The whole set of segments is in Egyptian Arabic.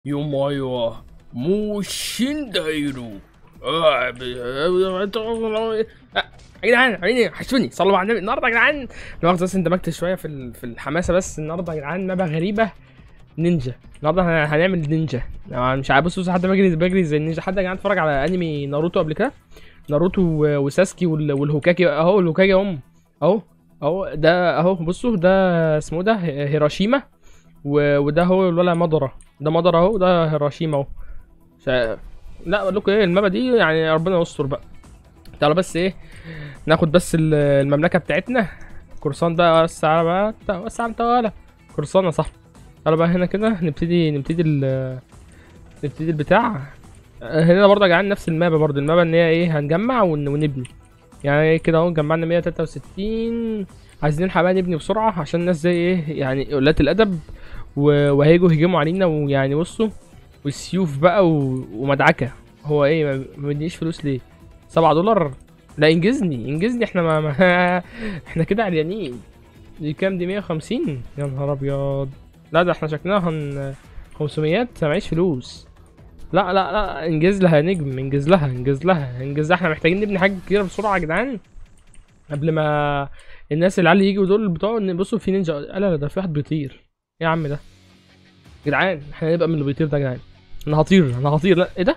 よまいはもう死んでいるآه، ب- آه، يا جدعان عيني حشوني صلوا على النبي النهارده يا جدعان لا مؤاخذة بس اندمجت شويه في ال- في الحماسه بس النهارده يا جدعان مابا غريبه نينجا النهارده هن- هنعمل نينجا أنا مش عارف بصوا حد بجري بجري زي النينجا حد يا جدعان اتفرج على انمي ناروتو قبل كده ناروتو و- وساسكي وال- والهوكاكي اهو الهوكاكي هم اهو اهو ده اهو بصوا ده اسمه ده ه- هيروشيما و- وده هو الولا مضرة ده مضرة اهو ده هيروشيما اهو ف- لا اقول لكم ايه المابا دي يعني ربنا يستر بقى تعالوا بس ايه ناخد بس ال- المملكه بتاعتنا قرصان ده وسع بقى وسع انت ولا قرصان يا صاحبي تعالوا بقى هنا كده نبتدي نبتدي ال نبتدي البتاع هنا برضه يا جدعان نفس المابا برضه المابا ان هي ايه هنجمع ون- ونبني يعني كده اهو جمعنا 163 عايزين نلحق بقى نبني بسرعه عشان الناس زي ايه يعني قلات الادب و- وهيجوا يهجموا علينا ويعني بصوا والسيوف بقى و... ومدعكه هو ايه ما ما بديش فلوس ليه 7 دولار لا انجزني انجزني احنا ما, ما احنا كده عريانين دي كام دي 150 يا نهار ابيض لا ده احنا شكلنا هن 500 ما معيش فلوس لا لا لا انجز لها يا نجم انجز لها انجز لها انجز لها احنا محتاجين نبني حاجه كتيره بسرعه يا جدعان قبل ما الناس اللي علي يجوا دول بتوع ان بصوا في نينجا لا لا ده في واحد بيطير ايه يا عم ده جدعان احنا هنبقى من اللي بيطير ده يا جدعان انا هطير انا هطير لا ايه ده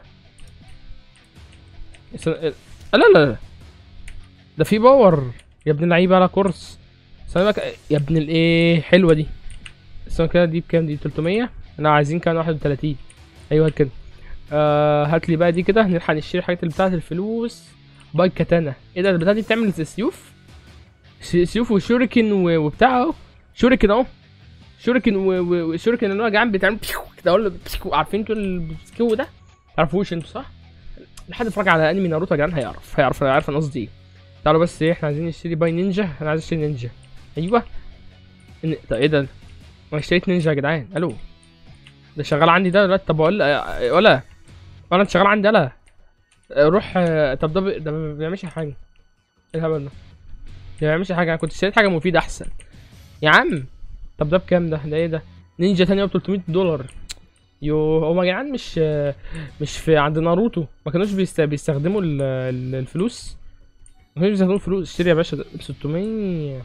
اس- لا لا لا ده في باور يا ابن اللعيبه على كورس استنى بقى يا ابن الايه حلوه دي استنى كده دي بكام دي 300 انا عايزين كمان 31 ايوه كده آه هات لي بقى دي كده نلحق نشتري الحاجات اللي بتاعت الفلوس باي كاتانا ايه ده البتاعه دي بتعمل سيوف س- سيوف وشوريكن و- وبتاع اهو شوريكن اهو شوريكن و- و- وشوريكن اللي هو يا جدعان بيتعمل بيو كده اقول له بيو عارفين انتوا البيو ده تعرفوش انتوا صح لحد اتفرج على انمي ناروتو يا جدعان هيعرف هيعرف هيعرف انا قصدي ايه تعالوا بس ايه احنا عايزين نشتري باي نينجا انا عايز اشتري نينجا ايوه إن... طب ايه ده انا اشتريت نينجا يا جدعان الو ده شغال عندي ده دلوقتي طب اقول ولا ولا انت شغال عندي انا روح آه، طب ده ب- ده ما بيعملش حاجه ايه الهبل ده ده ما بيعملش حاجه انا كنت اشتريت حاجه مفيده احسن يا عم طب ده بكام ده ده ايه ده نينجا تانية ب 300 دولار يو هما يا جدعان مش آه، مش في عند ناروتو ما كانوش بيست... بيستخدموا ال... ال- الفلوس ما كانوش بيستخدموا الفلوس اشتري يا باشا ب 600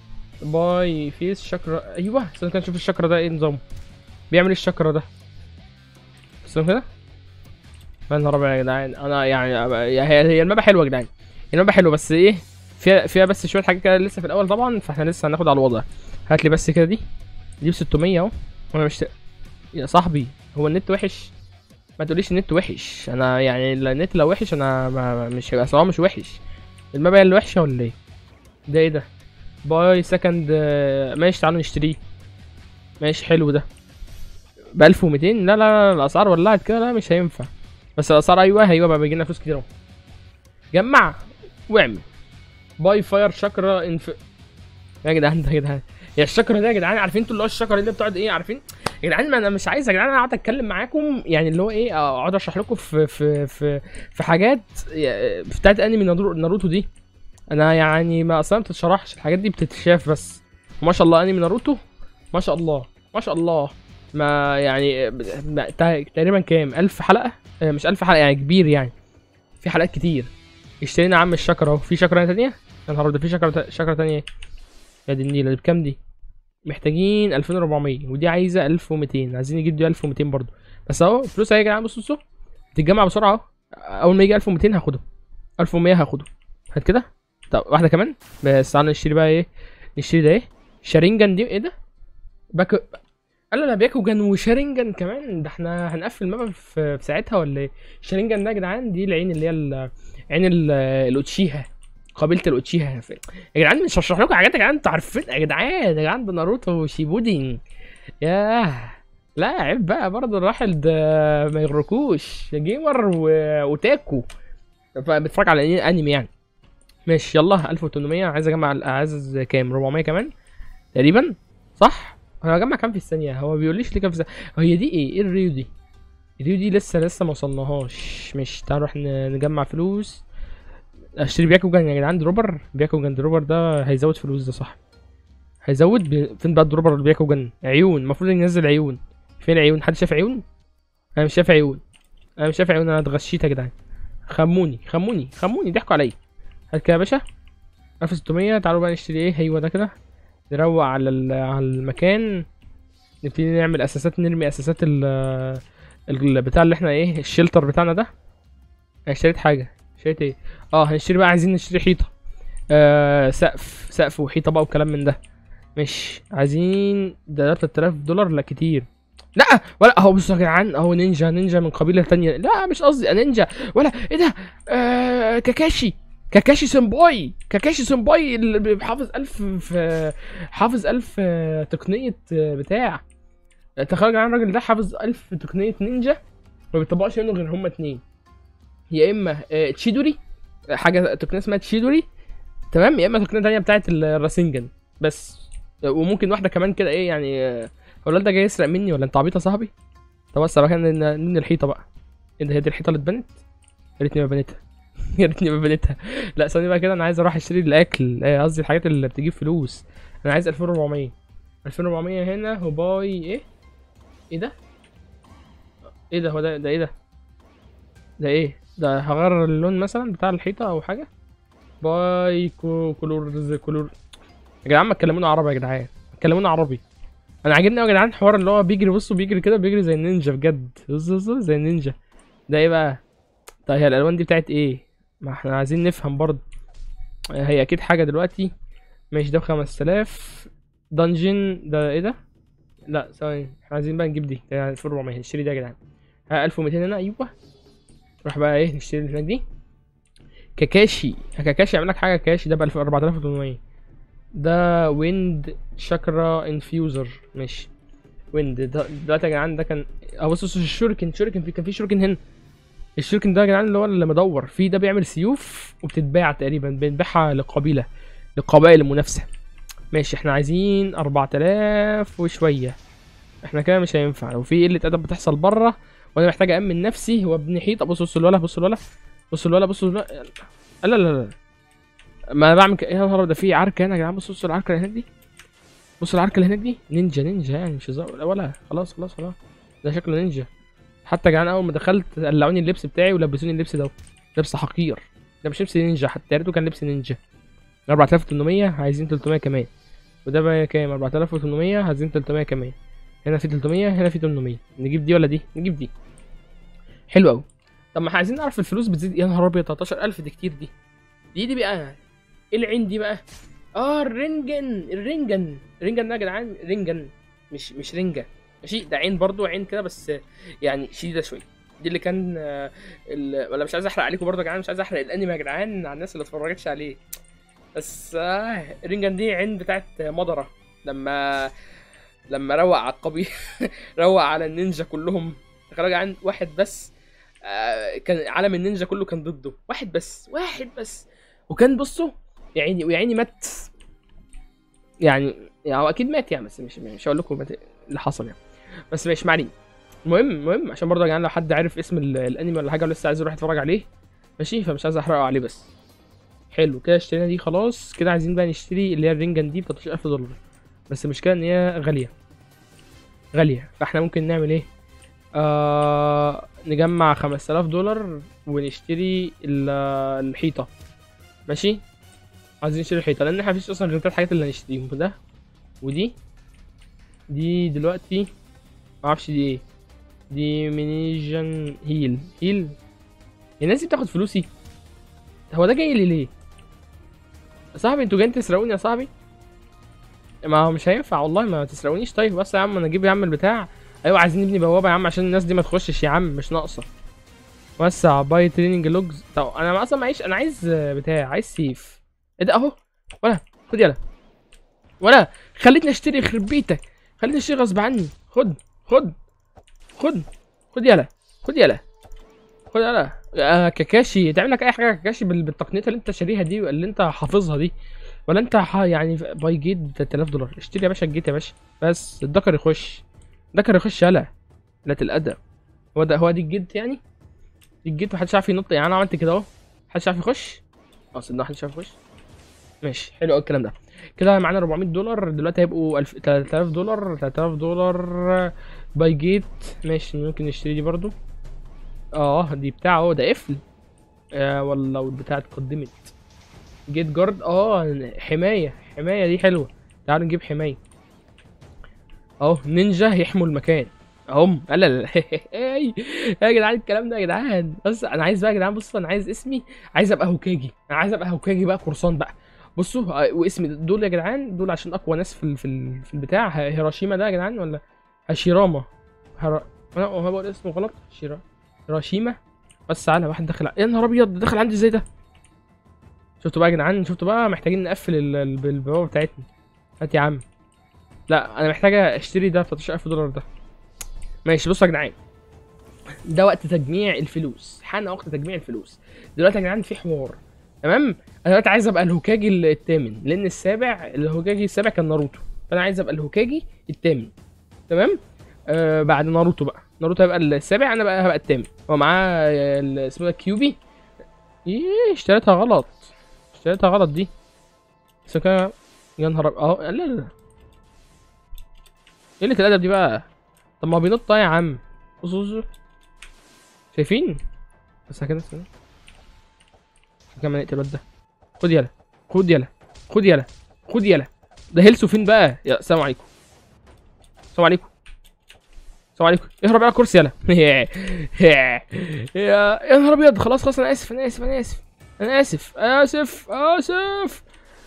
باي فيس شكرا ايوه استنى كده نشوف الشكرا ده ايه نظامه بيعمل ايه الشكرا ده استنى كده يا نهار ابيض يا جدعان انا يعني هي هي المابا حلوه يا جدعان المابا حلوه بس ايه فيها فيها بس شويه حاجات كده لسه في الاول طبعا فاحنا لسه هناخد على الوضع هات لي بس كده دي دي ب 600 اهو وانا مش يا صاحبي هو النت وحش ما تقوليش النت وحش انا يعني النت لو وحش انا ما ما- مش هيبقى صراحه مش وحش المابا هي اللي وحشه ولا ايه ده ايه ده باي سكند آه، ماشي تعالوا نشتريه ماشي حلو ده ب 1200 لا لا لا الاسعار ولعت كده لا مش هينفع بس الاسعار ايوه ايوه بقى بيجي لنا فلوس كتير اهو جمع واعمل باي فاير شكرا انف يا جدعان ده يا جدعان يا الشكرا ده يا جدعان عارفين انتوا اللي هو الشكرا اللي بتقعد ايه عارفين يا جدعان ما انا مش عايز يا جدعان انا اقعد اتكلم معاكم يعني اللي هو ايه اقعد اشرح لكم في في في في حاجات يا- بتاعت انمي نارو- ناروتو دي انا يعني ما اصلا ما بتتشرحش الحاجات دي بتتشاف بس وما شاء الله انمي ناروتو ما شاء الله ما شاء الله ما يعني ما- تا- تقريبا كام ألف حلقة آه، مش ألف حلقة يعني كبير يعني في حلقات كتير اشترينا يا عم الشكرة اهو في شكرة تانية يا نهار أبيض، ده في شكرة تا- شكرة تانية ايه يا دي النيلة دي بكام دي محتاجين 2400 ودي عايزة 1200 عايزين نجيب دي 1200 برضو بس اهو فلوس اهي يا جدعان بصوا بصوا بتتجمع بسرعة اهو اول ما يجي 1200 هاخده 1100 هاخده هات كده طب واحدة كمان بس تعالى نشتري بقى ايه نشتري ده ايه شارينجان دي ايه ده باكو قال لا بياكوجان وشارينجان كمان ده احنا هنقفل المابا في, في ساعتها ولا ايه شارينجان ده يا جدعان دي العين اللي هي ال- عين ال- الاوتشيها قبيله الاوتشيها في- يا جدعان مش هشرح لكم حاجات يا جدعان انتوا عارفين يا جدعان يا جدعان ده ناروتو وشيبودين ياه لا عيب بقى برضه الواحد آه، ما يغركوش جيمر و... وتاكو فبتفرج على أني- انمي يعني ماشي يلا 1800 عايز اجمع عايز كام 400 كمان تقريبا صح انا هجمع كام في الثانيه هو بيقوليش ليه كام في الثانيه هي دي ايه ايه الريو دي الريو دي لسه لسه ما وصلناهاش مش تعالوا نروح ن- نجمع فلوس اشتري بياكوجان يا جدعان دروبر بياكوجان دروبر ده هيزود فلوس ده صح هيزود بي... فين بقى الدروبر اللي بياكوجان عيون المفروض ينزل عيون فين العيون حد شاف عيون انا مش شايف عيون انا مش شايف عيون انا اتغشيت يا جدعان خموني خموني خموني ضحكوا عليا هات كده يا باشا 1600 تعالوا بقى نشتري ايه ايوه ده كده نروق على ال- على المكان نبتدي نعمل اساسات نرمي اساسات ال البتاع اللي احنا ايه الشلتر بتاعنا ده انا اشتريت حاجه اشتريت ايه اه هنشتري بقى عايزين نشتري حيطه آه سقف سقف وحيطه بقى وكلام من ده مش عايزين ده 3000 دولار لا كتير لا ولا اهو بصوا يا جدعان اهو نينجا نينجا من قبيله تانية لا مش قصدي نينجا ولا ايه ده آه كاكاشي كاكاشي سمباي كاكاشي سمباي اللي حافظ ألف في حافظ ألف آه، تقنية آه، بتاع تخيل عن الراجل ده حافظ ألف تقنية نينجا ما بيطبقش منه غير هما اتنين يا إما آه، تشيدوري حاجة تقنية اسمها تشيدوري تمام يا إما تقنية تانية بتاعت الراسنجن بس وممكن واحدة كمان كده إيه يعني آه، هو الواد ده جاي يسرق مني ولا أنت عبيط يا صاحبي؟ طب بس بقى كان نين الحيطة بقى إيه ده هي دي الحيطة اللي اتبنت؟ يا ريتني ما بنيتها يا ريتني ما بنيتها لا ثانية بقى كده أنا عايز أروح أشتري الأكل آه، قصدي الحاجات اللي بتجيب فلوس أنا عايز 2400 2400 هنا هو باي إيه؟ ايه ده ايه ده هو ده ده ايه ده ده ايه ده هغير اللون مثلا بتاع الحيطه او حاجه باي كو كولورز كولور يا جدعان ما تكلمونا عربي يا جدعان تكلمونا عربي انا عاجبني قوي يا جدعان الحوار اللي هو بيجري بصوا بيجري كده بيجري زي النينجا بجد بص بص بص زي النينجا ده ايه بقى طيب هي الالوان دي بتاعت ايه ما احنا عايزين نفهم برضه هي اكيد حاجه دلوقتي ماشي ده بخمس تلاف دنجن ده ايه ده لا ثواني احنا عايزين بقى نجيب دي ده 1400 نشتري دي يا جدعان ها 1200 هنا ايوه نروح بقى ايه نشتري اللي هناك دي كاكاشي كاكاشي يعمل لك حاجه كاكاشي ده ب 4800 ده ويند شاكرا انفيوزر ماشي ويند ده دلوقتي يا جدعان ده كان اه بص بص الشوركن شوركن في كان في شوركن هنا الشوركن ده يا جدعان اللي هو اللي مدور في ده بيعمل سيوف وبتتباع تقريبا بنبيعها لقبيله للقبائل المنافسه ماشي احنا عايزين 4000 وشويه احنا كده مش هينفع لو في قله ادب بتحصل بره وانا محتاج امن نفسي وابني حيطه بص بص الولا بص الولا بص الولا بص الولا لا لا لا لا ما انا بعمل ك- يا نهار أبيض، ده في عركه هنا يا جدعان بص بص العركه اللي هناك دي بص العركه اللي هناك دي نينجا نينجا يعني مش هزار لا ولا خلاص خلاص خلاص ده شكله نينجا حتى يا جدعان اول ما دخلت قلعوني اللبس بتاعي ولبسوني اللبس ده لبس حقير ده مش لبس نينجا حتى يا ريته كان لبس نينجا 4800 عايزين 300 كمان وده بقى كام 4800 عايزين 300 كمان هنا في 300 هنا في 800 نجيب دي ولا دي نجيب دي حلو قوي طب ما احنا عايزين نعرف الفلوس بتزيد يا نهار ابيض 13000 دي كتير دي دي دي بقى ايه العين دي بقى اه الرنجن الرنجن الرنجن ده يا جدعان رنجن مش مش رنجة ماشي ده عين برضو عين كده بس يعني شديدة شوية دي اللي كان آه، ال... ولا مش عايز احرق عليكم برضو يا جدعان مش عايز احرق الانمي يا جدعان على الناس اللي اتفرجتش عليه بس آه الرنجن دي عين بتاعت مضرة لما لما روق على القبيل روق على النينجا كلهم تخيلوا يا جدعان واحد بس آه كان عالم النينجا كله كان ضده واحد بس واحد بس وكان بصوا يا عيني ويا عيني مات يعني يعني هو اكيد مات يعني بس مش مش هقول لكم مات اللي حصل يعني بس ماشي ما علينا المهم المهم عشان برضه يا جدعان لو حد عارف اسم ال- الانمي ولا حاجه ولسه عايز يروح يتفرج عليه ماشي فمش عايز احرقه عليه بس حلو كده اشترينا دي خلاص كده عايزين بقى نشتري اللي هي الرنجن دي ب 13000 دولار بس المشكله ان هي غاليه غاليه فاحنا ممكن نعمل ايه آه نجمع 5000 دولار ونشتري ال- الحيطه ماشي عايزين نشتري الحيطه لان احنا مفيش اصلا غير تلات حاجات اللي هنشتريهم ده ودي دي دلوقتي معرفش دي ايه دي مينيجن هيل هيل الناس دي بتاخد فلوسي هو ده جاي لي ليه يا صاحبي انتوا جايين تسرقوني يا صاحبي ما هو مش هينفع والله ما تسرقونيش طيب بس يا عم انا اجيب يا عم البتاع ايوه عايزين نبني بوابه يا عم عشان الناس دي ما تخشش يا عم مش ناقصه وسع باي تريننج لوجز طب انا اصلا معيش انا عايز آه، بتاع عايز سيف ايه ده اهو ولا خد يلا ولا خليتني اشتري يخرب بيتك خليتني اشتري غصب عني خد خد خد خد يلا خد يلا خد يلا آه كاكاشي تعمل لك اي حاجه كاكاشي بال- بالتقنيات اللي انت شاريها دي اللي انت حافظها دي ولا انت ح- يعني باي جيت 3000 دولار اشتري يا باشا الجيت يا باشا بس الدكر يخش الدكر يخش يلا لا الادب هو ده هو دي الجيت يعني دي الجيت محدش عارف ينط يعني انا عملت كده اهو محدش عارف يخش اه صدق محدش عارف يخش ماشي حلو قوي الكلام ده كده معانا 400 دولار دلوقتي هيبقوا 1000 3000 دولار 3000 دولار باي جيت ماشي ممكن نشتري دي برضو اه دي بتاعه ده قفل آه ولا لو البتاعه اتقدمت جيت جارد اه حمايه حمايه دي حلوه تعالوا نجيب حمايه اهو نينجا يحموا المكان اهم لا لا لا ايه يا جدعان الكلام ده يا جدعان بس انا عايز بقى يا جدعان بصوا انا عايز اسمي عايز ابقى هوكاجي انا عايز ابقى هوكاجي بقى قرصان بقى بصوا آه، واسمي دول يا جدعان دول عشان اقوى ناس في ال- في ال- في البتاع ه- هيروشيما ده يا جدعان ولا هشيراما هر... انا هو بقول اسمه غلط شيرا هيروشيما بس تعالى واحد دخل ع- يا نهار ابيض ده دخل عندي ازاي ده شفتوا بقى يا جدعان شفتوا بقى محتاجين نقفل ال- ال- البوابه بتاعتنا هات يا عم لا انا محتاجه اشتري ده 13000 دولار ده ماشي بصوا يا جدعان ده وقت تجميع الفلوس حان وقت تجميع الفلوس دلوقتي يا جدعان في حوار تمام انا دلوقتي عايز ابقى الهوكاجي الثامن لان السابع الهوكاجي السابع كان ناروتو فانا عايز ابقى الهوكاجي الثامن تمام آه بعد ناروتو بقى ناروتو هيبقى السابع انا بقى هبقى الثامن هو معاه آه، ال- اسمه ده كيوبي ايه اشتريتها غلط اشتريتها غلط دي بس كده يا نهار أب- اه لا لا لا ايه اللي الادب دي بقى طب ما هو بينط يا عم بصوا بصوا شايفين بس كده استنى. كمان نقتل الواد ده خد يلا خد يلا خد يلا خد يلا ده هيلسو فين بقى يا السلام عليكم السلام عليكم السلام عليكم اهرب على كرسي يلا يا يا نهار ابيض خلاص خلاص انا اسف انا اسف انا اسف انا اسف اسف اسف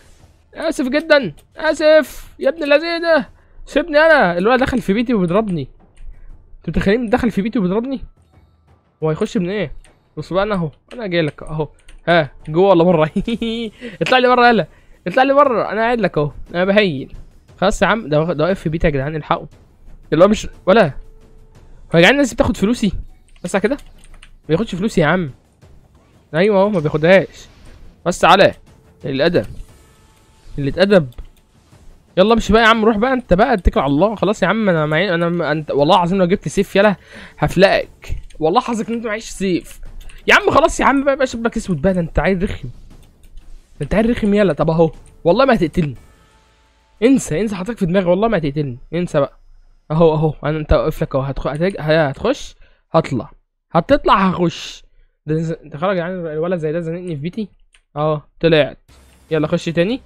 اسف جدا اسف يا ابن الذين ده سيبني انا الولد دخل في بيتي وبيضربني انتوا متخيلين دخل في بيتي وبيضربني هو هيخش من ايه بص بقى انا اهو انا جاي لك اهو ها جوه ولا بره اطلع لي بره يلا اطلع لي بره انا قاعد لك اهو انا بهيل خلاص يا عم ده واخد- ده واقف في بيتي يا جدعان الحقوا اللي هو مش ولا هو يا جدعان الناس بتاخد فلوسي بس كده ما بياخدش فلوسي يا عم ايوه اهو ما بياخدهاش بس على الادب اللي اتأدب يلا امشي بقى يا عم روح بقى انت بقى اتكل على الله خلاص يا عم انا معي انا انت والله العظيم لو جبت سيف يلا هفلقك والله حظك ان انت معيش سيف يا عم خلاص يا عم بقى بقى شبك اسود بقى ده انت عيل رخم ده انت عيل رخم يلا طب اهو والله ما هتقتلني انسى انسى حطك في دماغي والله ما هتقتلني انسى بقى اهو اهو انا انت واقف لك اهو هتخ... هتج... ه- هتخش هطلع هتطلع هخش ده ز... انت خرج يعني الولد زي ده زنقني في بيتي اه طلعت يلا خش تاني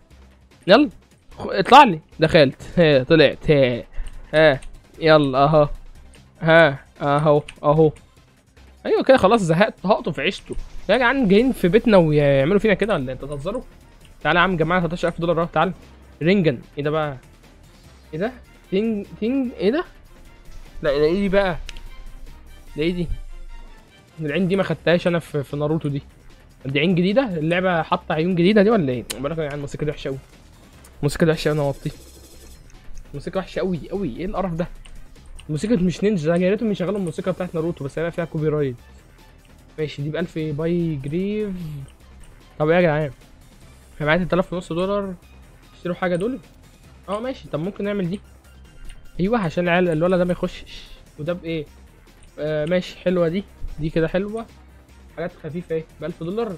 يلا خ- اطلع لي دخلت ها طلعت ها ها يلا اهو ها اهو اهو ايوه كده خلاص زهقت هقطه في عيشته يا جدعان جايين في بيتنا ويعملوا فينا كده ولا انتوا بتهزروا تعالى يا عم جماعه 13000 دولار اهو تعالى رينجن ايه ده بقى ايه ده تينج تينج ايه ده لا ده ايه دي بقى ده ايه دي العين دي ما خدتهاش انا في, في ناروتو دي دي عين جديده اللعبه حاطه عيون جديده دي ولا ايه بقول لك يا جدعان الموسيقى دي وحشه قوي الموسيقى دي وحشه قوي انا وطي الموسيقى وحشه قوي قوي ايه القرف ده الموسيقى مش نينجا ده يا ريتهم يشغلوا الموسيقى بتاعت ناروتو بس هيبقى فيها كوبي رايت ماشي دي ب 1000 باي جريف طب ايه يا جدعان احنا معايا 3000 ونص دولار اشتروا حاجه دول اه ماشي طب ممكن نعمل دي ايوه عشان العيال الولد ده ما يخشش وده بايه آه ماشي حلوه دي دي كده حلوه حاجات خفيفه ايه ب 1000 دولار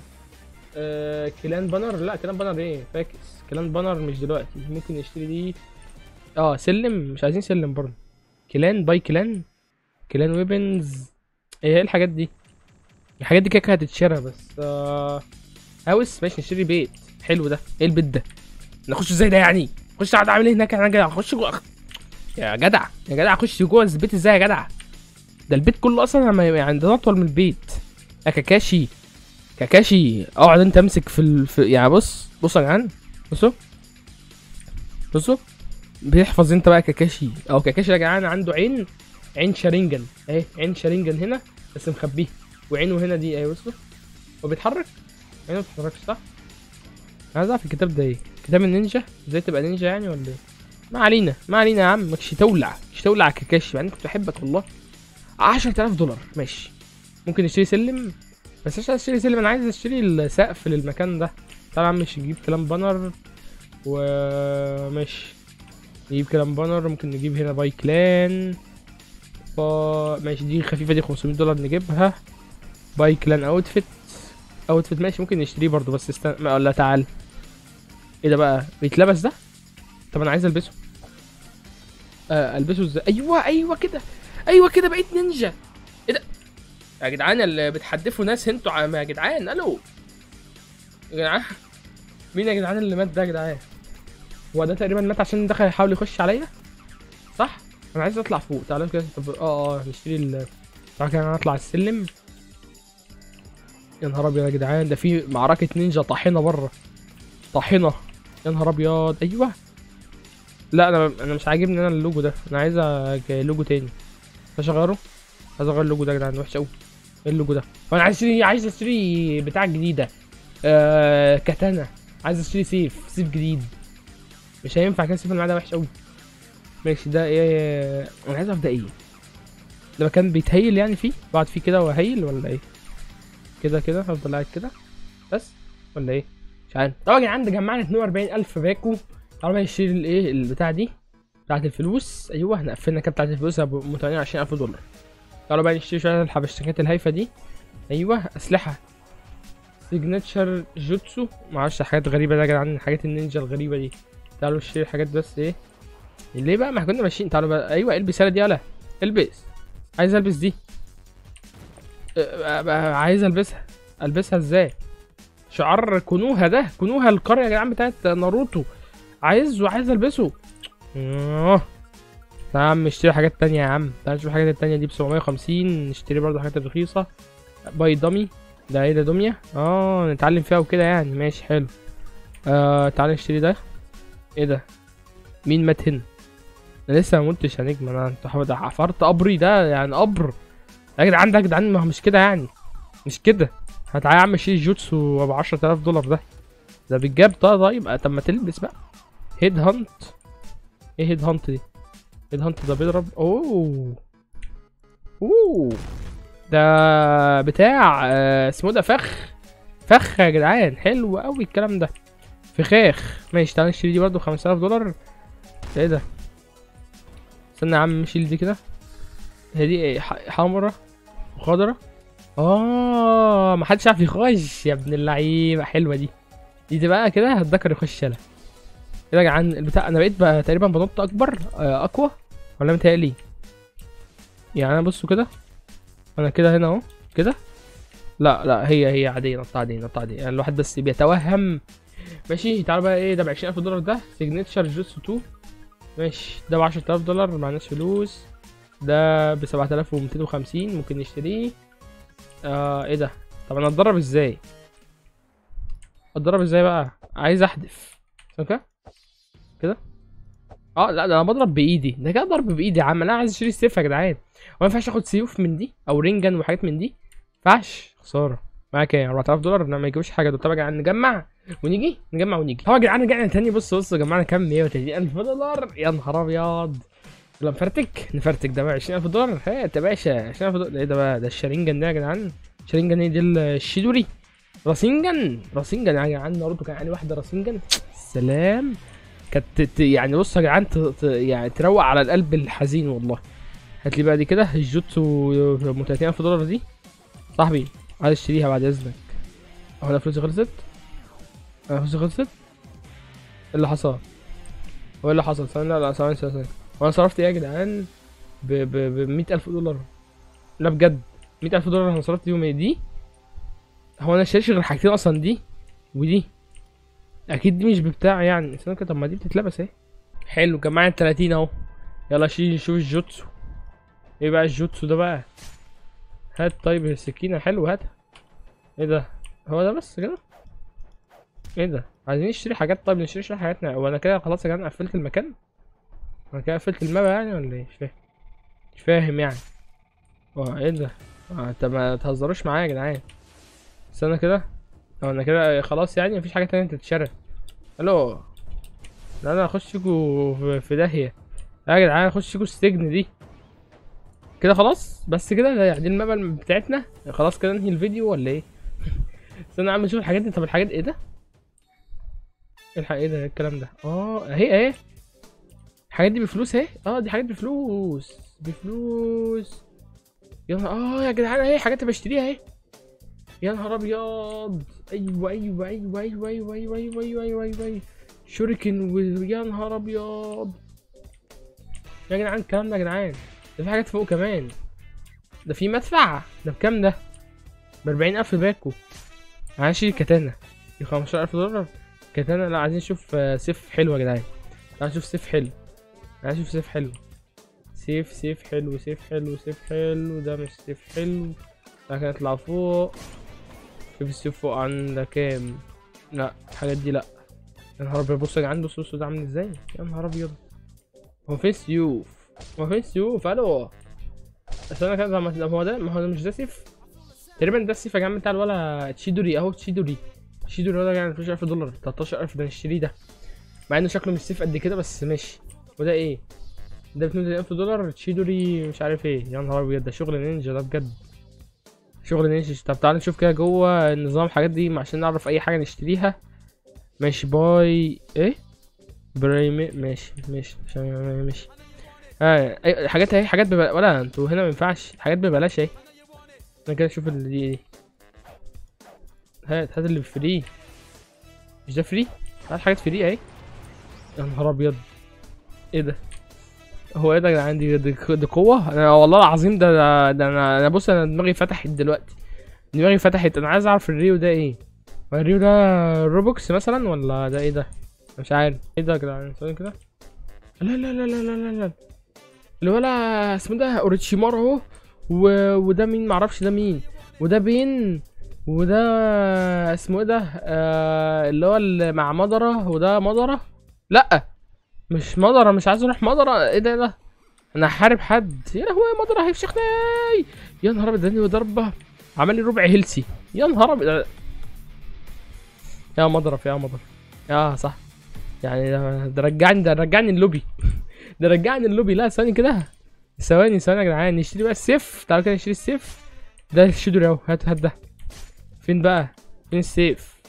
آه كلان بانر لا كلان بانر ايه فاكس كلان بانر مش دلوقتي ممكن نشتري دي اه سلم مش عايزين سلم برضه كلان باي كلان كلان ويبنز ايه هي الحاجات دي الحاجات دي كده كده هتتشرى بس آه هاوس ماشي نشتري بيت حلو ده ايه البيت ده نخش ازاي ده يعني خش اقعد اعمل ايه هناك انا جاي اخش جوه يا جدع يا جدع اخش جوه البيت ازاي يا جدع ده البيت كله اصلا ما- يعني ده اطول من البيت يا كاكاشي كاكاشي اقعد انت امسك في, ال... في يعني بص بص يا جدعان بصوا بصوا بيحفظ انت بقى كاكاشي او كاكاشي يا جدعان عنده عين عين شارينجن اهي عين شارينجن هنا بس مخبيه وعينه هنا دي اهي بصوا هو بيتحرك عينه ما بتتحركش صح انا عايز اعرف الكتاب ده ايه كتاب النينجا ازاي تبقى نينجا يعني ولا ايه ما علينا ما علينا يا عم مش تولع مش تولع يا كاكاشي يعني كنت بحبك والله 10000 دولار ماشي ممكن نشتري سلم بس عشان اشتري سلم انا عايز اشتري السقف للمكان ده تعالى يا عم مش نجيب كلام بانر وماشي نجيب كلام بانر ممكن نجيب هنا باي كلان فا ماشي دي خفيفه دي 500 دولار نجيبها باي كلان اوتفيت اوتفيت ماشي ممكن نشتريه برضو بس استنى ما- ولا تعال ايه ده بقى بيتلبس ده طب انا عايز البسه آه البسه ازاي ايوه ايوه كده ايوه كده بقيت نينجا ايه ده يا جدعان اللي بتحدفوا ناس انتوا عم- يا جدعان الو يا جدعان مين يا جدعان اللي مات ده يا جدعان هو ده تقريبا مات عشان دخل يحاول يخش عليا صح انا عايز اطلع فوق تعالوا كده طب اه اه نشتري ال تعالى كده اطلع السلم يا نهار ابيض يا جدعان ده في معركة نينجا طاحنة بره طاحنة يا نهار ابيض ايوه لا انا انا مش عاجبني انا اللوجو ده انا عايز أج- لوجو تاني مش اغيره عايز اغير اللوجو ده يا جدعان وحش قوي ايه اللوجو ده وانا عايز اشتري عايز اشتري بتاع جديده آه كاتانا عايز اشتري سيف سيف جديد مش هينفع كده السيف اللي معايا ده وحش قوي ماشي ده ايه انا عايز اعرف ده ايه ده مكان بيتهيل يعني فيه بقعد فيه كده وهيل ولا ايه كده كده هفضل قاعد كده بس ولا ايه مش عارف طبعا يا جدعان ده جمعنا 42000 باكو تعالوا بقى نشتري الايه البتاع دي بتاعت الفلوس ايوه احنا قفلنا كده بتاعت الفلوس ابو 220000 دولار تعالوا بقى نشتري شويه الحبشتكنات الهايفه دي ايوه اسلحه سيجنتشر جوتسو معرفش حاجات غريبه ده يا جدعان حاجات النينجا الغريبه دي تعالوا نشتري حاجات بس ايه ليه بقى ما احنا كنا ماشيين تعالوا بقى ايوه البس يلا دي يلا البس عايز البس دي أه، بقى عايز البسها البسها ازاي شعار كونوها ده كونوها القريه يا جدعان بتاعت ناروتو عايزه عايز البسه اه تعال يا عم اشتري حاجات تانية يا عم تعال نشوف الحاجات التانية دي ب 750 نشتري برضه حاجات رخيصة باي دمي ده ايه ده دمية اه نتعلم فيها وكده يعني ماشي حلو آه تعال نشتري ده ايه ده مين مات هنا انا لسه ما متش يا نجم انا انت حف- ده حفرت قبري ده يعني قبر يا جدعان ده يا جدعان ما هو مش كده يعني مش كده هتعالى يا عم اشتري جوتسو ب 10000 دولار ده ده بالجاب طيب طيب طب ما تلبس بقى هيد هانت ايه هيد هانت دي هيد هانت ده بيضرب اوه اوه ده بتاع آه، اسمه ده فخ فخ يا جدعان حلو قوي الكلام ده فخاخ ماشي تعالى نشتري دي برضه 5000 دولار ده ايه ده استنى يا عم نشيل دي كده هي دي ايه ح- حمرا وخضرا اه محدش عارف يخش يا ابن اللعيبه حلوه دي دي تبقى كده هتذكر يخش يلا ايه يا جدعان البتاع انا بقيت بقى تقريبا بنط اكبر آه، اقوى ولا متهيألي يعني انا بصوا كده انا كده هنا اهو كده لا لا هي هي عاديه نط عاديه نط عاديه يعني الواحد بس بيتوهم ماشي تعالوا بقى ايه ده ب 20000 دولار ده سيجنتشر جوتسو 2 ماشي ده ب 10000 دولار معناش فلوس ده ب 7250 ممكن نشتريه آه ايه ده طب انا اتدرب ازاي اتدرب ازاي بقى عايز احدف اوكي كده اه لا ده انا بضرب بايدي ده كده ضرب بايدي يا عم انا عايز اشتري سيف يا جدعان هو ما ينفعش اخد سيوف من دي او رينجن وحاجات من دي ما ينفعش خساره معايا كام 4000 دولار لا ما يجيبوش حاجه دول طب يا جدعان نجمع ونيجي نجمع ونيجي هو يا جدعان رجعنا تاني بصوا بصوا جمعنا كام 130 الف دولار يا نهار ابيض يلا نفرتك نفرتك ده بقى 20000 دولار هات يا باشا 20000 دولار ايه ده بقى ده الشرينجن ده يا جدعان شرينجن ايه دي الشيدوري راسينجن راسينجن يا جدعان ناروتو كان عليه واحده راسينجن سلام كانت ت- يعني بص يا جدعان ت- ت- يعني تروق على القلب الحزين والله هات لي بقى دي كده الجوتسو ب 30000 دولار دي صاحبي عايز اشتريها بعد اذنك هو انا فلوسي خلصت انا فلوسي خلصت ايه اللي حصل هو ايه اللي حصل ثواني لا لا ثواني ثواني ثواني. هو انا صرفت ايه يا جدعان ب ب ب 100000 دولار لا بجد 100000 دولار انا صرفت يوم دي هو انا شايفش غير حاجتين اصلا دي ودي اكيد دي مش بتاع يعني استنى كده طب ما دي بتتلبس اهي حلو جمعنا 30 اهو يلا شيل نشوف الجوتسو ايه بقى الجوتسو ده بقى هات طيب السكينة حلو هاتها ايه ده هو ده بس كده ايه ده عايزين نشتري حاجات طيب نشتري شوية حاجاتنا وانا كده خلاص يا جدعان قفلت المكان انا كده قفلت الماب يعني ولا ايه مش فاهم مش فاهم يعني اه ايه ده اه انت ما تهزروش معايا يا جدعان استنى كده اه انا كده خلاص يعني مفيش حاجة تانية تتشرى الو لا انا هخش فيكوا في- في داهية لا يا جدعان هخش فيكوا السجن دي كده خلاص بس كده ده يعني دي المبل بتاعتنا خلاص كده ننهي الفيديو ولا ايه استنى يا عم نشوف الحاجات دي طب الحاجات ايه ده ايه الحاجات ايه ده إيه الكلام ده اه اهي اهي الحاجات دي بفلوس اهي اه دي حاجات بفلوس بفلوس يا نهار اه يا جدعان اهي حاجات بشتريها اهي يا نهار ابيض ايوه ايوه ايوه ايوه ايوه ايوه ايوه ايوه ايوه ايوه ايوه ايوه شوريكن و... يا نهار ابيض يا جدعان الكلام ده يا جدعان ده في حاجات فوق كمان ده في مدفع ده بكام ده ب ألف باكو عايز اشيل كاتانا ب ألف دولار كاتانا لا عايزين نشوف آه، سيف حلو يا جدعان عايز اشوف سيف حلو عايز اشوف سيف حلو سيف سيف حلو سيف حلو سيف حلو ده مش سيف حلو لكن اطلع فوق شوف السيف فوق عند كام لا الحاجات دي لا يا نهار ابيض بص يا جدعان بص بص ده عامل ازاي يا نهار ابيض هو فين سيوف هو فين سيوف الو بس انا كده ما هو ده ما هو ده مش ده سيف تقريبا ده السيف يا جدعان بتاع الولا تشيدوري اهو تشيدوري تشيدوري هو ده يعني 13000 دولار 13000 ده نشتريه ده مع انه شكله مش سيف قد كده بس ماشي وده ايه ده ب 20000 دولار تشيدوري مش عارف ايه يا نهار ابيض ده شغل نينجا ده بجد شغل نينجا طب تعالى نشوف كده جوه النظام الحاجات دي عشان نعرف اي حاجه نشتريها ماشي باي ايه برايم ماشي ماشي عشان ماشي اه أي حاجات اهي حاجات ببلاش ولا انتوا هنا ما ينفعش حاجات ببلاش اهي انا كده اشوف اللي دي دي هات هات اللي فري مش ده فري هات حاجات فري اهي يا نهار ابيض ايه ده هو ايه ده يا جدعان دي دي دي قوة انا والله العظيم ده ده, ده انا انا بص انا دماغي فتحت دلوقتي دماغي فتحت انا عايز اعرف الريو ده ايه هو الريو ده روبوكس مثلا ولا ده ايه ده مش عارف ايه ده يا جدعان ثواني كده لا لا لا لا لا لا لا اللي ولا اسمه ده اوريتشيمارو اهو و... وده مين معرفش ده مين وده بين وده اسمه ايه ده آه اللي هو اللي مع مضرة وده مضرة لا مش مضرة مش عايز اروح مضرة ايه ده إيه ده انا هحارب حد يا لهوي مضرة هيفشخني يا نهار ابيض اداني ضربة عمل لي ربع هيلسي يا نهار ابيض يا مضرب يا مضرب اه صح يعني ده ده رجعني ده رجعني اللوبي ده رجعني اللوبي لا ثواني كده ثواني ثواني يا جدعان نشتري بقى السيف تعالوا كده نشتري السيف ده الشدر اهو هات هات ده فين بقى فين السيف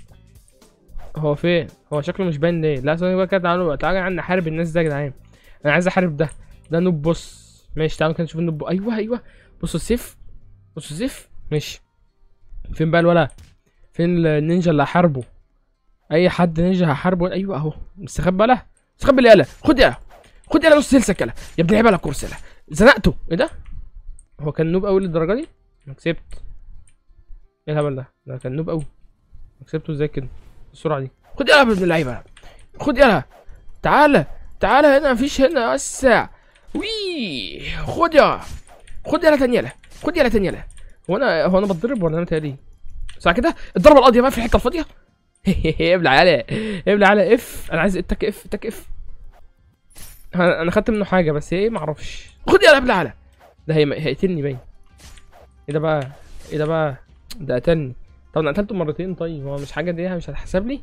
هو فين هو شكله مش باين ليه لا ثواني بقى كده تعالوا تعالوا يا جدعان نحارب الناس ده يا جدعان انا عايز احارب ده ده نوب بص ماشي تعالوا كده نشوف النوب ايوه ايوه بصوا السيف بصوا السيف ماشي فين بقى الولا فين النينجا اللي هحاربه اي حد نينجا هحاربه ايوه اهو مستخبى له مستخبي لي يالا خد يالا خد يالا نص هيلسك يالا يا ابني عيب على كرسي يالا زنقته ايه ده هو كان نوب قوي للدرجه دي انا كسبت ايه الهبل ده ده كان نوب قوي كسبته ازاي كده بالسرعه دي خد يالا يا ابن اللعيبه خد يالا تعالى تعالى هنا مفيش هنا وسع وي خد يا خد يالا تاني يالا خد يالا تاني يالا هو انا هو انا بتضرب ولا انا متهيألي صح كده الضربه القاضيه بقى في الحته الفاضيه ابلع على ابلع على اف انا عايز اتك اف اتك اف انا أنا خدت منه حاجه بس ايه معرفش خد يا ابلع على ده هي هيقتلني باين ايه ده بقى ايه ده بقى ده قتلني طب انا قتلته مرتين طيب هو مش حاجه دي مش هتحسب لي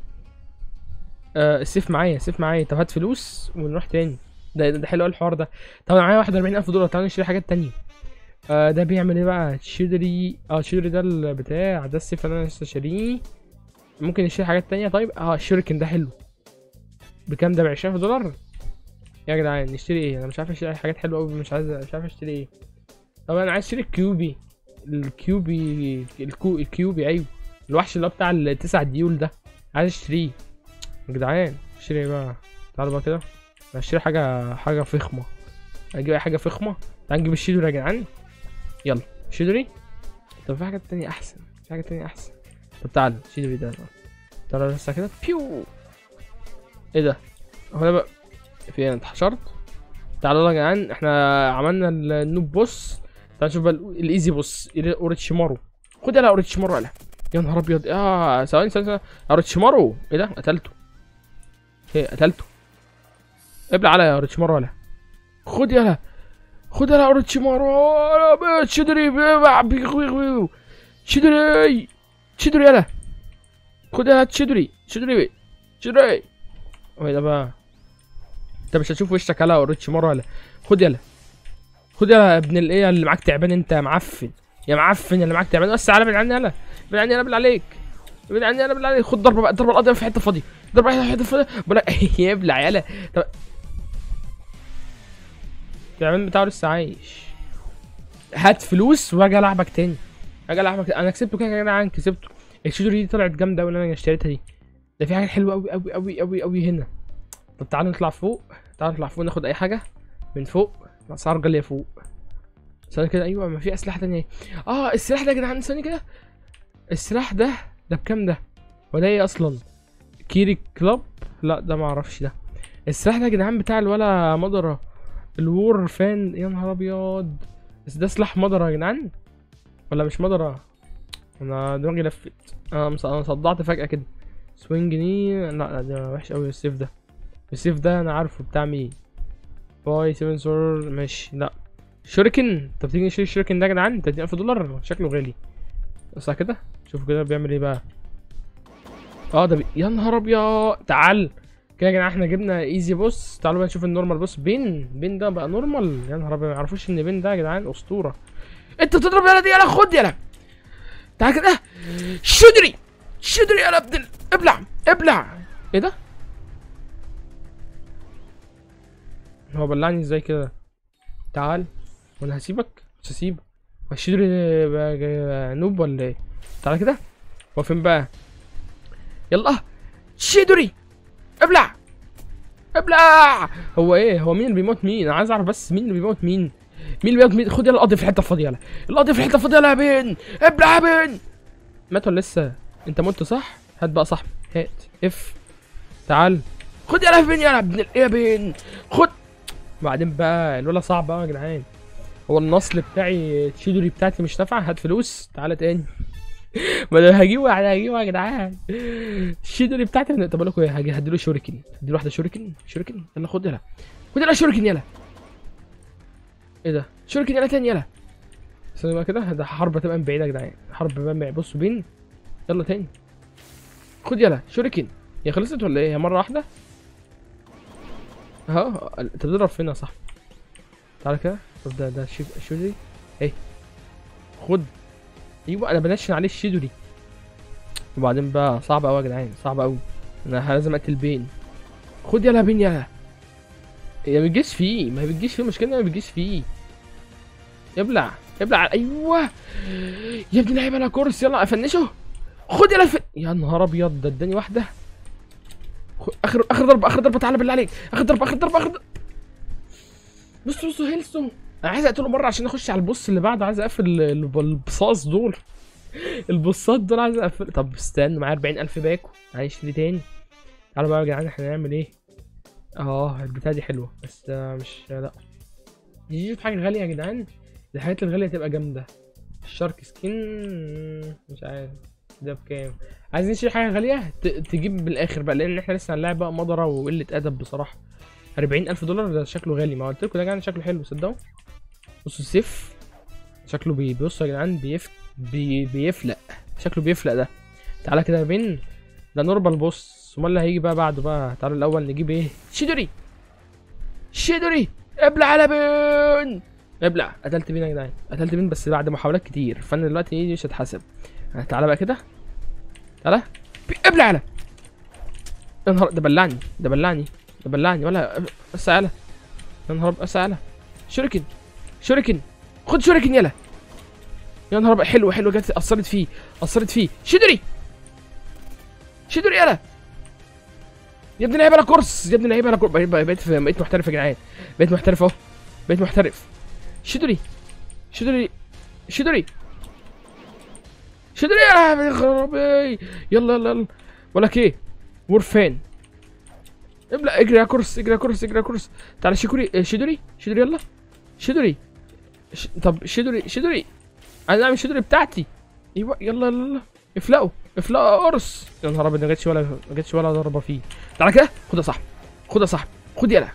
آه السيف معايا السيف معايا طب هات فلوس ونروح تاني ده ده, ده حلو أوي الحوار ده طب انا معايا 41000 دولار تعالى نشتري حاجات تانية آه ده بيعمل ايه بقى تشيدري اه تشيدري ده البتاع ده السيف اللي انا لسه شاريه ممكن نشتري حاجات تانية طيب اه الشuriken ده حلو بكام ده ب 20000 دولار يا جدعان نشتري ايه انا مش عارف اشتري حاجات حلوه قوي مش عايز مش عارف اشتري ايه طب انا عايز اشتري الكيوبي الكيوبي الكو الكيوبي ايوه الوحش اللي هو بتاع التسع ديول ده عايز اشتريه يا جدعان اشتري ايه بقى تعالوا بقى كده اشتري حاجه حاجه فخمه اجيب اي حاجه فخمه تعال نجيب الشيدوري يا جدعان يلا شيدوري طب في حاجات تانية احسن في حاجات تانية احسن طب تعال شيدوري ده تعالى بس كده بيو ايه ده هو ده بقى في ايه انت حشرت تعالوا يا جدعان احنا عملنا النوب بوس تعال نشوف بقى ال- الايزي بوس اوريتشيمارو خد يلا اوريتشيمارو يلا يا نهار ابيض يا ثواني ثواني ثواني اوريتشيمارو ايه ده قتلته ايه قتلته ابلع على يا اوريتشيمارو يلا خد يلا خد يلا اوريتشيمارو يا بيت شدري بيبع بيغوي شدري شدري يلا خد يلا شدري شدري شدري هو إيه ده بقى انت مش هتشوف وشك يلا اوريتشيمارو يلا خد يلا خد يلا يا ابن الايه اللي معاك تعبان انت يا معفن يا معفن اللي معاك تعبان بس تعالى ابعد عني يلا ابعد عني يلا بالله عليك ابعد عني يلا بالله عليك خد ضربه بقى الضربه القاضيه في حته فاضيه ضربه في حته فاضيه بقول لك يبلع يلا طب التعبان بتاعه لسه عايش هات فلوس واجي العبك تاني اجي العبك انا كسبته كده يا جدعان كسبته الشجره دي طلعت جامده قوي اللي انا اشتريتها دي ده في حاجه حلوه قوي قوي قوي قوي قوي هنا طب تعالوا نطلع فوق تعالوا نطلع فوق ناخد اي حاجه من فوق الاسعار غاليه فوق ثانيه كده ايوه ما في اسلحه تانية اهي. اه السلاح ده يا جدعان ثانيه كده السلاح ده ده بكام ده ولا ايه اصلا كيري كلاب لا ده ما اعرفش ده السلاح ده يا جدعان بتاع الولا مضرة الوور فان يا نهار ابيض بس ده سلاح مضرة يا جدعان ولا مش مضرة انا دماغي لفت انا مص- انا صدعت فجأة كده سوينج ني لا لا ده وحش قوي السيف ده السيف ده انا عارفه بتاع مين باي 7 سور ماشي لا شوريكن طب تيجي نشتري الشوريكن ده يا جدعان 30000 دولار شكله غالي صح كده شوفوا كده بيعمل ايه بقى اه ده بي... يا نهار ابيض تعال كده يا جدعان احنا جبنا ايزي بوس تعالوا بقى نشوف النورمال بوس بين بين ده بقى نورمال يا نهار ابيض ما يعرفوش ان بين ده يا جدعان اسطوره انت بتضرب يالا دي يالا خد يالا تعال كده شدري شدري يالا ابن ال- ابلع ابلع ايه ده هو بلعني ازاي كده تعال وانا هسيبك مش هسيبك الشدري بقى جاي- نوب ولا ايه تعال كده هو فين بقى يلا شيدوري ابلع ابلع هو ايه هو مين اللي بيموت مين انا عايز اعرف بس مين اللي بيموت مين مين اللي بيموت مين خد يلا القضي في الحته الفاضيه يلا القضي في الحته الفاضيه يلا يا بين ابلع يا بين مات ولا لسه انت مت صح هات بقى صاحبي هات اف تعال خد يلا يا بين يلا ابن ال- ايه يا بين خد بعدين بقى الولا صعب بقى يا جدعان هو النصل بتاعي الشيدوري بتاعتي مش نافعه هات فلوس تعالى تاني ما انا هجيبه يعني هجيبه يا جدعان الشيدوري بتاعتي من... طب اقول لكم ايه هاجي هديله شوريكن هديله واحده شوريكن شوريكن يلا خد يلا خد يلا شوريكن يلا ايه ده شوريكن يلا تاني يلا استنى بقى كده ده حرب هتبقى من بعيد يا جدعان حرب بقى من بعيد بصوا بين يلا تاني خد يلا شوريكن هي خلصت ولا ايه هي مره واحده اهو انت بتضرب فين يا صاحبي تعالى كده طب ده ده شيف شوري ايه خد ايوه انا بنشن عليه الشيدوري وبعدين بقى صعب قوي يا جدعان صعب قوي انا لازم اقتل بين خد يلا بين يلا يا ما بتجيش فيه ما بتجيش فيه المشكله إنها ما بتجيش فيه ابلع ابلع ايوه يا ابني لعيب انا كورس يلا افنشه خد يلا الف... يا نهار ابيض ده اداني واحده خ- اخر اخر ضربه اخر ضربه تعالى بالله عليك اخر ضربه اخر ضربه اخر ضربه بصوا بصوا هيلسون انا عايز اقتله مره عشان اخش على البوس اللي بعده عايز اقفل ال- ال- البصاص دول البصات دول عايز اقفل طب استنى معايا 40000 باكو عايز اشتري تاني تعالوا بقى يا جدعان احنا هنعمل ايه اه البتاعه دي حلوه بس ده مش لا نجيب حاجه غاليه يا جدعان الحاجات الغاليه تبقى جامده الشارك سكين مش عارف ده بكام عايزين نشتري حاجه غاليه ت- تجيب بالاخر بقى لان احنا لسه هنلاعب بقى مضره وقله ادب بصراحه 40000 دولار ده شكله غالي ما قلت لكم ده يعني شكله حلو صدقوا بصوا السيف شكله بي بصوا يا جدعان بيف بي بيفلق شكله بيفلق ده تعالى كده يا بين ده نورمال بوس امال اللي هيجي بقى بعده بقى تعالى الاول نجيب ايه شيدوري شيدوري ابلع على بين ابلع قتلت بين يا جدعان قتلت بين بس بعد محاولات كتير فانا دلوقتي ايه مش هتحسب تعالى بقى كده تعالى بي- ابلع على يا نهار ده بلعني ده بلعني ده بلعني ولا بس على يا نهار أبيض، بس على شوريكن شوريكن خد شوريكن يلا يا نهار أبيض، حلو حلو جت اثرت فيه اثرت فيه شدري شدري يلا يا ابني لعيب على كورس يا ابني لعيب على كورس بقيت بقيت في- بقيت محترف يا جدعان بقيت محترف اهو بقيت محترف شدري شدري شدري شدري يا خرابي يلا يلا يلا بقول لك ايه ورفان ابلع اجري يا كورس اجري يا كورس اجري يا كورس تعالى شيكوري آه، شيدوري شيدوري يلا شيدوري ش... طب شيدوري شيدوري انا اعمل شيدوري بتاعتي ايوه يلا يلا يلا افلقوا افلقوا يا قرص يا نهار ابيض ما جاتش ولا ما جاتش ولا ضربه فيه تعالى كده خد يا صاحبي خد يا صاحبي خد يلا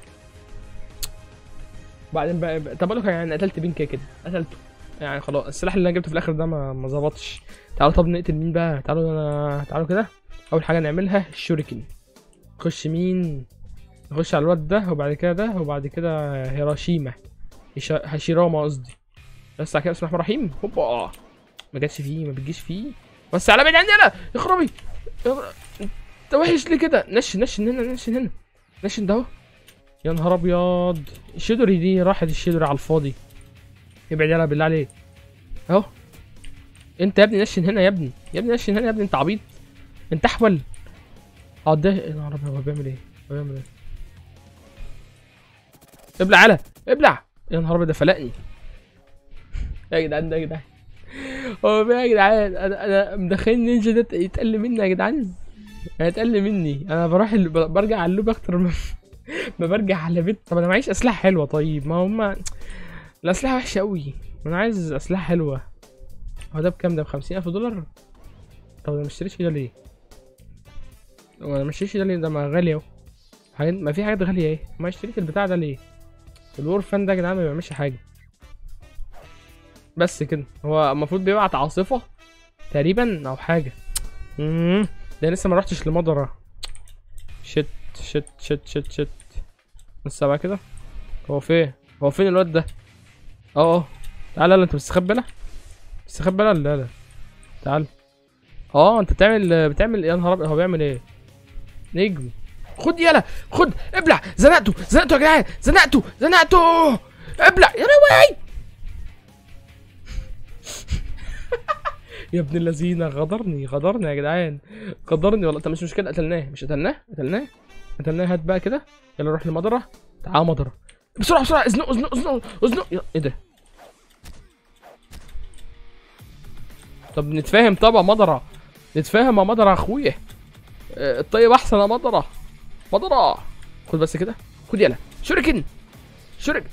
بعدين بقى, بقى طب اقول لك يعني قتلت بين كده كده قتلته يعني خلاص السلاح اللي انا جبته في الاخر ده ما ما ظبطش تعالوا طب نقتل مين بقى تعالوا انا تعالوا كده اول حاجه نعملها الشوريكن نخش مين نخش على الواد ده وبعد كده ده وبعد كده هيراشيما هيشا- هاشيراما قصدي بس على كده بسم الله الرحمن الرحيم هوبا ما جاتش فيه ما بتجيش فيه بس على بعيد عني انا اخربي يا- انت وحش ليه كده نشن نشن هنا نشن هنا نشن ده اهو يا نهار ابيض الشدري دي راحت الشدري على الفاضي ابعد يلا بالله عليك اهو انت يا ابني نشن هنا يا ابني يا ابني نشن هنا يا ابني انت عبيط انت احول اه ده يا نهار ابيض هو بيعمل ايه؟ هو بيعمل ايه؟ ابلع على ابلع يا نهار ابيض ده فلقني يا جدعان ده يا جدعان هو بيه يا جدعان انا انا مدخلني نينجا ده يتقل مني يا جدعان هيتقل مني انا بروح ال... برجع على اللوب اكتر ما ما برجع على بيت طب انا معيش اسلحه حلوه طيب ما هما الاسلحه وحشه قوي انا عايز اسلحه حلوه هو ده بكام ده بخمسين الف دولار طب انا مشتريش ده ليه هو انا مشتريش ده ليه ده ما غالي اهو حاجات ما في حاجات غاليه ايه ما اشتريت البتاع ده ليه الور فان ده يا جدعان ما بيعملش حاجه بس كده هو المفروض بيبعت عاصفه تقريبا او حاجه امم ده لسه ما رحتش لمضرة شت شت شت شت شت لسه بقى كده هو فين هو فين الواد ده اه اه تعالى يلا انت مستخبي لا مستخبي لا لا لا تعال اه انت بتعمل بتعمل يا نهار ابيض هو بيعمل ايه نجم خد يلا خد ابلع زنقته زنقته يا جدعان زنقته زنقته ابلع يا لهوي يا ابن اللذينه غدرني غدرني يا جدعان غدرني والله طب مش مشكله قتلناه مش قتلناه قتلناه قتلناه هات بقى كده يلا نروح لمضرة تعال مضرة بسرعه بسرعه ازنقه ازنقه ازنقه ازنقه يلا، ايه ده طب نتفاهم طبعا مضرة نتفاهم يا مضرة يا اخويا آه، الطيب احسن يا مضرة مضرة خد بس كده خد يلا شوريكن شوريك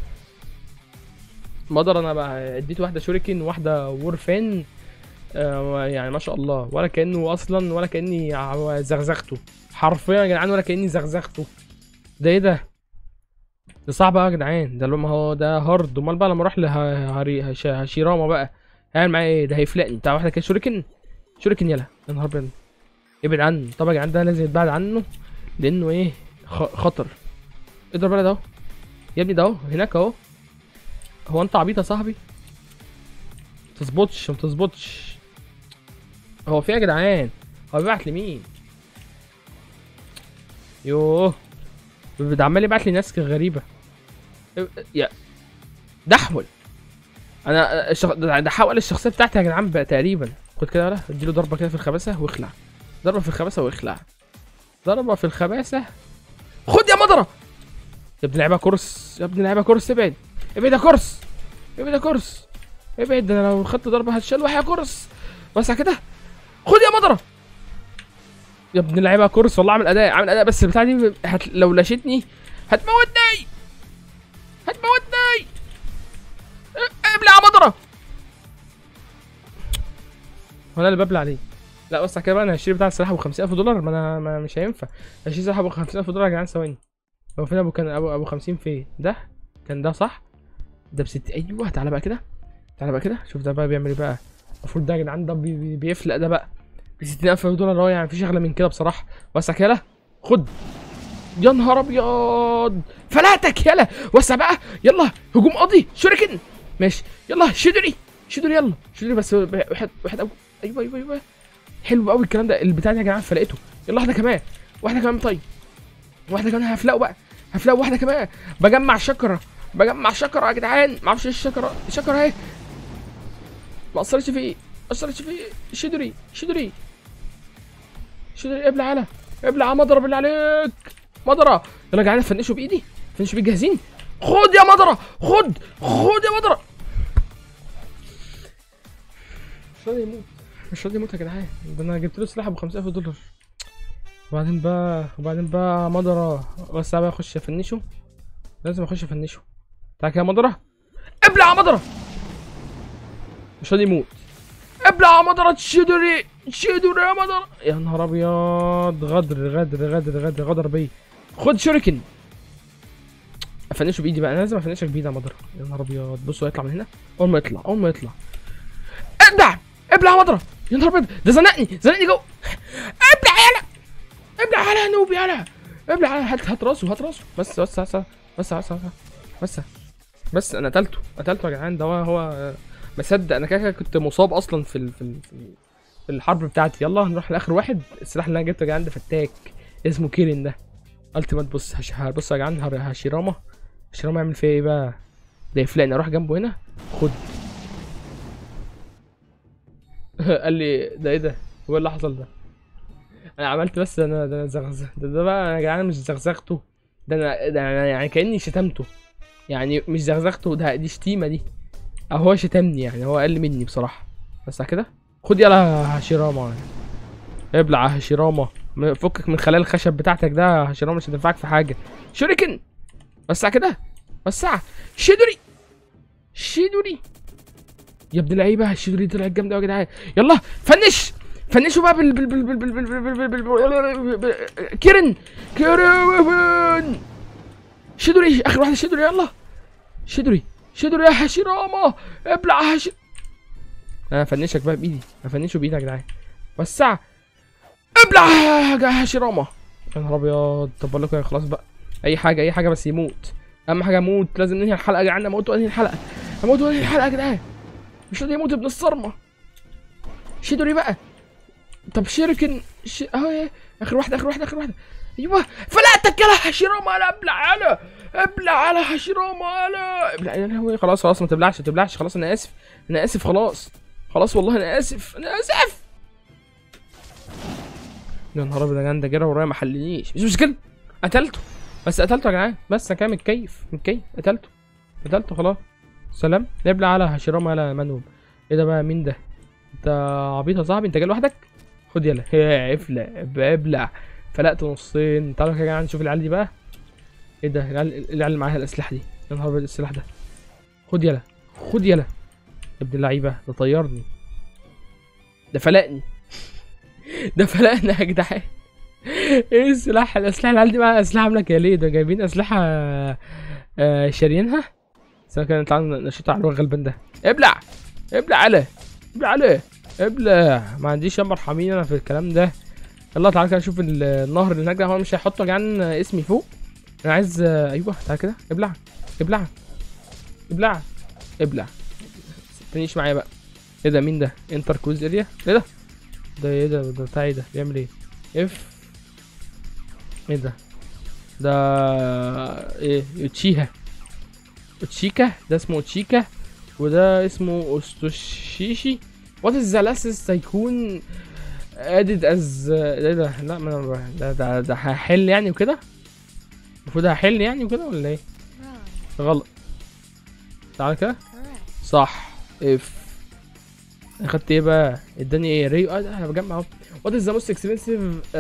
مضرة انا بقى اديت واحده شوريكن وواحده وورفان آه، يعني ما شاء الله ولا كانه اصلا ولا كاني ع- زغزغته حرفيا يا جدعان ولا كاني زغزغته ده ايه ده ده صعب قوي يا جدعان ده ما هو ده هارد امال بقى لما اروح لهاشيراما بقى هيعمل معايا ايه ده هيفلقني بتاع واحده كده شوريكن شوريكن يلا يا نهار ابيض ابعد عنه طبعا يا جدعان ده لازم يتبعد عنه لانه ايه خ- خطر اضرب بلد اهو يا ابني ده اهو هناك اهو هو انت عبيط يا صاحبي متظبطش متظبطش هو في إيه يا جدعان هو بيبعت لمين يوه ده عمال يبعت لي ناس غريبه يا دحول انا الشخ... ده ده حول الشخصيه بتاعتي يا جدعان بقى تقريبا خد كده يلا اديله ضربه كده في الخباثه واخلع ضربه في الخباثه واخلع ضربه في الخباثه خد يا مضره يا ابن لعيبه كورس يا ابن لعيبه كورس ابعد ابعد يا كورس ابعد يا كورس ابعد ده انا لو خدت ضربه هتشلوح يا كورس وسع كده خد يا مضره يا ابن اللعيبه يا كورس والله عامل اداء عامل اداء بس البتاعه دي هت... لو لاشتني هتموتني هتموتني ابلع يا مضره هو انا اللي ببلع عليه لا بس كده بقى انا هشتري بتاع السلاح ب 50000 دولار ما انا ما مش هينفع هشتري سلاح ب 50000 دولار يا جدعان ثواني هو فين ابو كان ابو ابو 50 فين ده كان ده صح ده بست ايوه تعالى بقى كده تعالى بقى كده شوف ده بقى بيعمل ايه بقى المفروض ده يا جدعان ده بي بي بيفلق ده بقى ب 60000 دولار اهو يعني مفيش اغلى من كده بصراحه وسع كده خد يا نهار ابيض فلاتك يلا وسع بقى يلا هجوم قاضي شوريكن ماشي يلا شدري شدري يلا شدري بس واحد واحد أبو. ايوه ايوه ايوه حلو قوي الكلام ده البتاع ده يا جدعان فلقته يلا واحده كمان واحده كمان طيب واحده كمان هفلقه بقى هفلقه واحده كمان بجمع شكره بجمع شكره يا جدعان معرفش ايه الشكره الشكره اهي ما اثرتش فيه ما اثرتش فيه شدري شدري شدري ابلع على ابلع على مضرب بالله عليك مضرة يلا يا جدعان فنشوا بايدي فنشوا بيه جاهزين خد يا مضرة خد خد يا مضرة مش راضي يموت مش راضي يموت يا جدعان ده انا جبت له سلاح ب 5000 دولار وبعدين بقى وبعدين بقى مضرة بس بقى اخش افنشه لازم اخش افنشه تعال كده يا مضرة ابلع يا مضرة مش راضي يموت ابلع يا مضرة تشدري تشدري يا مضرة يا نهار ابيض غدر غدر غدر غدر غدر بي خد شوريكن افنشه بايدي بقى انا لازم افنشك بايدي يا مضرة يا نهار ابيض بصوا هيطلع من هنا اول ما يطلع اول ما يطلع ابلع ابلع يا مضرة يا نهار ابيض ده زنقني زنقني جو ابلع يلا ابلع على يا نوب يلا ابلع على هات هات راسه هات راسه بس بس بس بس بس بس بس بس انا قتلته قتلته يا جدعان ده هو هو مصدق انا كده كده كنت مصاب اصلا في ال... في ال... في ال- في الحرب بتاعتي يلا نروح لاخر واحد السلاح اللي انا جبته يا جدعان ده فتاك اسمه كيرين ده التيمات بص هش... بص يا جدعان هر- هشيراما هشيراما يعمل فيها ايه بقى ده يفلقني اروح جنبه هنا خد قال لي ده ايه ده هو إيه اللي حصل ده انا عملت بس انا ده انا زغزغ ده, ده بقى يا جدعان مش زغزغته ده انا ده انا يعني كاني شتمته يعني مش زغزغته ده دي شتيمه دي او هو شتمني يعني هو اقل مني بصراحه بس على كده خد يلا يا هشيراما ابلع يا هشيراما م- فكك من خلال الخشب بتاعتك ده يا هشيراما مش هتنفعك في حاجه شوريكن بس على كده وسع شيدوري شيدوري يا ابن اللعيبه الشيدوري طلعت جامده قوي يا جدعان يلا فنش فنشوا بقى بال بال بال بال بال بال بال بال بال بال كيرن كيرن شيدوري اخر واحده شيدوري يلا شيدوري شيدوري يا هشيراما ابلع يا هشي انا هفنشك بقى بايدي هفنشه بايدي يا جدعان وسع ابلع يا هشيراما يا نهار ابيض طب بقول لكم إيه، خلاص بقى اي حاجه اي حاجه بس يموت اهم حاجه اموت لازم ننهي الحلقه يا جدعان اموت وانهي الحلقه اموت وانهي الحلقه يا جدعان مش راضي يموت ابن الصرمه شيدوري بقى طب شيركن ش... اهو إيه. اخر واحده اخر واحده اخر واحده ايوه فلاتك يا هشيراما على ابلع على ابلع على هشيراما على ابلع يا لهوي خلاص خلاص ما تبلعش ما تبلعش خلاص انا اسف انا اسف خلاص خلاص والله انا اسف انا اسف يا نهار ابيض يا جدعان ده جرى ورايا ما حلنيش مش مشكله قتلته بس قتلته يا جدعان بس انا كده متكيف متكيف قتلته قتلته خلاص سلام نبلع على هشيراما على منوب ايه ده بقى مين ده انت عبيط يا صاحبي انت جاي لوحدك خد يلا هي افلع ابلع فلقت نصين تعالوا يا جدعان نشوف العيال دي بقى ايه ده العيال العيال اللي معاها الاسلحه دي يا نهار ابيض السلاح ده خد يلا خد يلا يا ابن اللعيبه ده طيرني ده فلقني ده فلقنا يا جدعان ايه السلاح الاسلحه العيال دي معاها اسلحه عامله كده ليه ده جايبين اسلحه آه شاريينها بس انا كده تعالى نشوط على الواد الغلبان ده ابلع ابلع عليه ابلع عليه ابلع ما عنديش يا مرحمين انا في الكلام ده يلا تعالى كده نشوف ال- النهر اللي هناك ده هو مش هيحطوا يا جدعان اسمي فوق انا عايز آه، ايوه تعالى كده ابلع ابلع ابلع ابلع تنيش معايا بقى ايه ده مين ده انتر كوز اريا ايه ده ده ايه ده ده بتاع ايه ده بيعمل ايه اف ايه ده ده ايه اوتشيها اوتشيكا ده اسمه اوتشيكا وده اسمه اوستوشيشي وات از ذا لاسس هيكون ادد از ايه ده لا ما انا ده ده ده هحل يعني وكده المفروض هحل يعني وكده ولا ايه Wrong. غلط تعالى كده Correct. صح اف انا خدت ايه بقى اداني ايه ريو اه ده انا بجمع اهو وات از ذا موست اكسبنسيف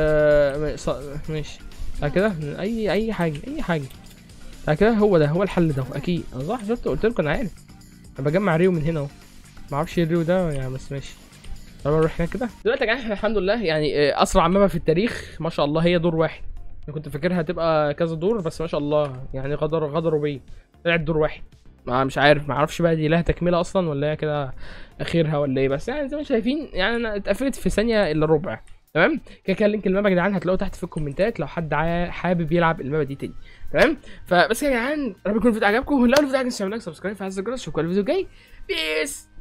ماشي بعد كده اي اي حاجه اي حاجه بعد كده هو ده هو الحل ده اكيد انا صح شفت قلت لكم انا عارف انا بجمع ريو من هنا اهو ما اعرفش ايه الريو ده يعني بس ماشي طب نروح هناك كده دلوقتي يا جماعه احنا الحمد لله يعني آه، اسرع مابا في التاريخ ما شاء الله هي دور واحد انا كنت فاكرها هتبقى كذا دور بس ما شاء الله يعني غدر غدروا بيا طلعت دور واحد ما مش عارف ما اعرفش بقى دي لها تكمله اصلا ولا هي كده اخرها ولا ايه بس يعني زي ما شايفين يعني انا اتقفلت في ثانيه الا ربع تمام كده كده لينك المابا يا جدعان هتلاقوه تحت في الكومنتات لو حد عا- حابب يلعب المابا دي تاني تمام فبس كده يا جدعان رب يكون الفيديو عجبكم لو الفيديو عجبكم تعملوا لايك سبسكرايب فعل الجرس اشوفكم الفيديو الجاي بيس